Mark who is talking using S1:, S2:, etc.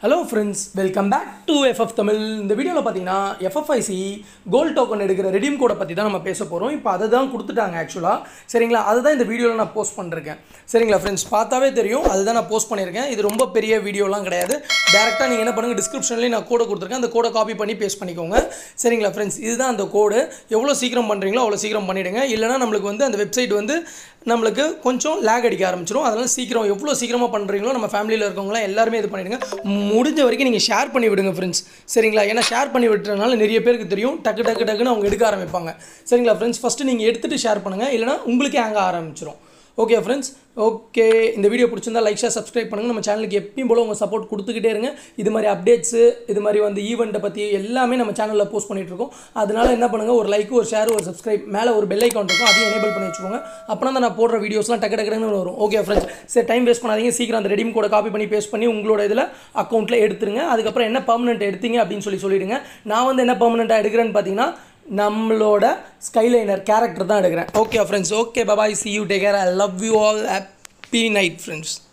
S1: hello friends welcome back to FF Tamil இந்த வீடியோவில் பார்த்தீங்கன்னா எஃப்எஃப்ஐசி கோல்ட் டோக்கன் எடுக்கிற ரெடீம் கோடை பற்றி தான் நம்ம பேச போகிறோம் இப்போ அதை தான் கொடுத்துட்டாங்க ஆக்சுவலாக சரிங்களா அதை தான் இந்த வீடியோவில் நான் போஸ்ட் பண்ணிருக்கேன் சரிங்களா ஃப்ரெண்ட்ஸ் பார்த்தாவே தெரியும் அதுதான் நான் போஸ்ட் பண்ணியிருக்கேன் இது ரொம்ப பெரிய வீடியோலாம் கிடையாது டேரெக்டாக நீங்கள் என்ன பண்ணுங்கள் டிஸ்கிரிப்ஷன்லேயும் நான் கோடை கொடுத்துருக்கேன் அந்த கோடை காப்பி பண்ணி பேஸ்ட் பண்ணிக்கோங்க சரிங்களா ஃப்ரெண்ட்ஸ் இதுதான் அந்த கோடு எவ்வளோ சீக்கிரம் பண்ணுறீங்களோ அவ்வளோ சீக்கிரம் பண்ணிவிடுங்க இல்லைனா நம்மளுக்கு வந்து அந்த வெப்சைட் வந்து நம்மளுக்கு கொஞ்சம் லேக் அடிக்க ஆரம்பிச்சிடும் அதனால் சீக்கிரம் எவ்வளோ சீக்கிரமாக பண்ணுறீங்களோ நம்ம ஃபேமிலியில் இருக்கவங்களாம் எல்லாருமே இது பண்ணிவிடுங்க முடிஞ்ச வரைக்கும் நீங்கள் ஷேர் பண்ணி விடுங்க ஃப்ரெண்ட்ஸ் சரிங்களா ஏன்னா ஷேர் பண்ணி விட்டுறதுனால நிறைய பேருக்கு தெரியும் டக்கு டக்கு டக்குன்னு அவங்க எடுக்க ஆரம்பிப்பாங்க சரிங்களா ஃப்ரெண்ட்ஸ் ஃபஸ்ட்டு நீங்கள் எடுத்துகிட்டு ஷேர் பண்ணுங்கள் இல்லைனா உங்களுக்கே அங்கே ஆரம்பிச்சிடும் ஓகே ஃப்ரெண்ட்ஸ் ஓகே இந்த வீடியோ பிடிச்சிருந்தா லைக் ஷேர் சப்ஸ்கிரைப் பண்ணுங்கள் நம்ம சேனலுக்கு எப்பயும் போல உங்கள் சப்போர்ட் கொடுத்துக்கிட்டே இருங்க இது மாதிரி அப்டேட்ஸு இது மாதிரி வந்து ஈவெண்ட்டை பற்றி எல்லாமே நம்ம சேனலில் போஸ்ட் பண்ணிட்டு இருக்கோம் அதனால என்ன பண்ணுங்கள் ஒரு லைக் ஒரு ஷேர் ஒரு சப்ஸ்கிரைப் மேலே ஒரு பெல் ஐக்கான் இருக்கும் அதையும் எனேபிள் பண்ணி வச்சுக்கோங்க அப்போனா தான் நான் போடுற வீடியோஸ்லாம் டக்கு டக்குன்னு வரும் ஓகே ஃப்ரெண்ட்ஸ் சரி டைம் வேஸ்ட் பண்ணாதீங்க சீக்கிரம் அந்த ரெடீம் கோட காப்பி பண்ணி பேஸ்ட் பண்ணி உங்களோட இதில் அக்கௌண்ட்டில் எடுத்துருங்க அதுக்கப்புறம் என்ன பர்மனெண்ட் எடுத்தீங்க அப்படின்னு சொல்லி சொல்லிடுங்க நான் வந்து என்ன பர்மனெண்ட்டாக எடுக்கிறேன்னு பார்த்தீங்கன்னா நம்மளோட ஸ்கைலைனர் கேரக்டர் தான் எடுக்கிறேன் okay friends okay bye bye see you take care I love you all happy night friends